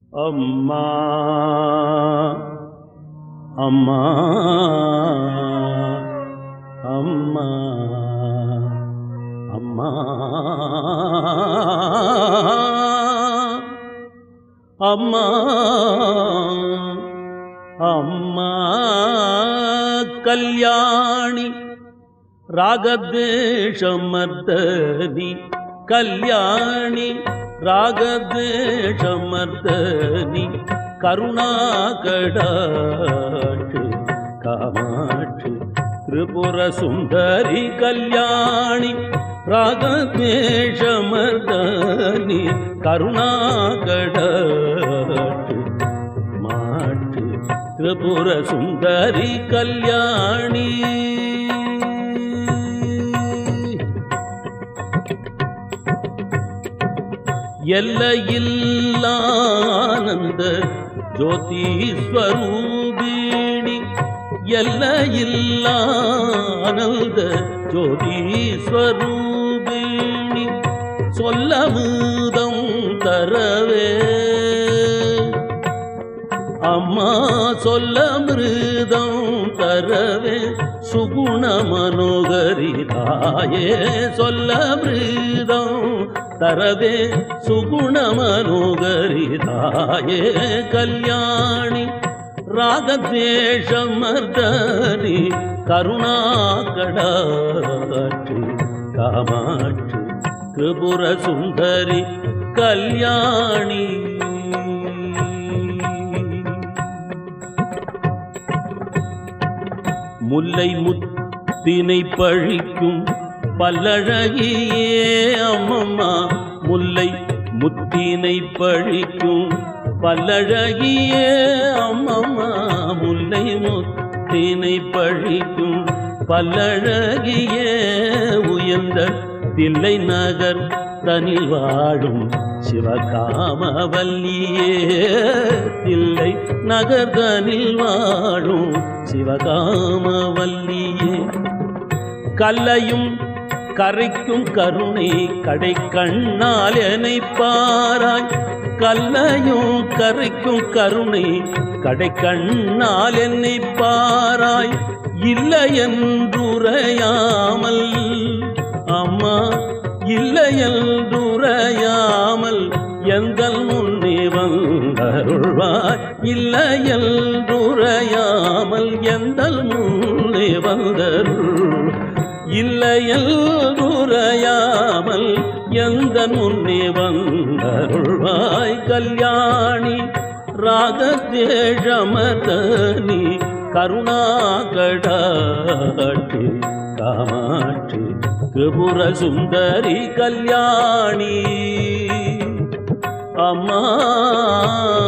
அம்மா அம்மா அம்மா அம்மா அம்மா அம்மா கல்யாணி ராகத்வேஷமர்தனி கல்யாணி ராகத்வேஷமர்தனி கருணாகடாட்சி காமாட்சி திரிபுர சுந்தரி கல்யாணி ராகத்வேஷமர்தனி கருணாகடாட்சி மாட்சி திரிபுர சுந்தரி கல்யாணி எல்லையில்லானந்த ஜோதிஸ்வரூபிணி எல்லையில்லானந்த ஜோதிஸ்வரூபிணி சொல்லமுதம் தரவே அம்மா சொல்ல மிருதம் தரவே சுகுண மனோகரி தாயே சொல்ல மிருதம் தரவே சுகுண மனோகரி தாயே கல்யாணி ராகத்வேஷமர்தனி கருணாகடாட்சி காமாட்சி திரிபுர சுந்தரி கல்யாணி முல்லை முத்தினை பழிக்கும் பல்லழகியே அம்மம்மா முல்லை முத்தினை பழிக்கும் பல்லழகியே அம்மம்மா முல்லை முத்தினை பழிக்கும் பல்லழகியே உயர்ந்த தில்லை நகர் தனில் வாழும் சிவகாமவல்லியே தில்லை நகர்தனில் வாழும் சிவகாமவல்லியே கல்லையும் கரைக்கும் கருணை கடை கண்ணால் என்னை பாராய் கல்லையும் கரைக்கும் கருணை கடை கண்ணால் என்னை பாராய் இல்லை என்றுரையாமல் அம்மா இல்லை என்றுரையாமல் எந்தல் முன்னே வந்தருள்வாய் இல்லை என்றுரையாமல் எந்தல் முன்னே வந்தருள் இல்லையல்குறையாமல் எந்த முன்னே வந்தருள்வாய் கல்யாணி ராகத்வேஷமதனி கருணாகடாட்சி காமாட்சி திரிபுர சுந்தரி கல்யாணி அம்மா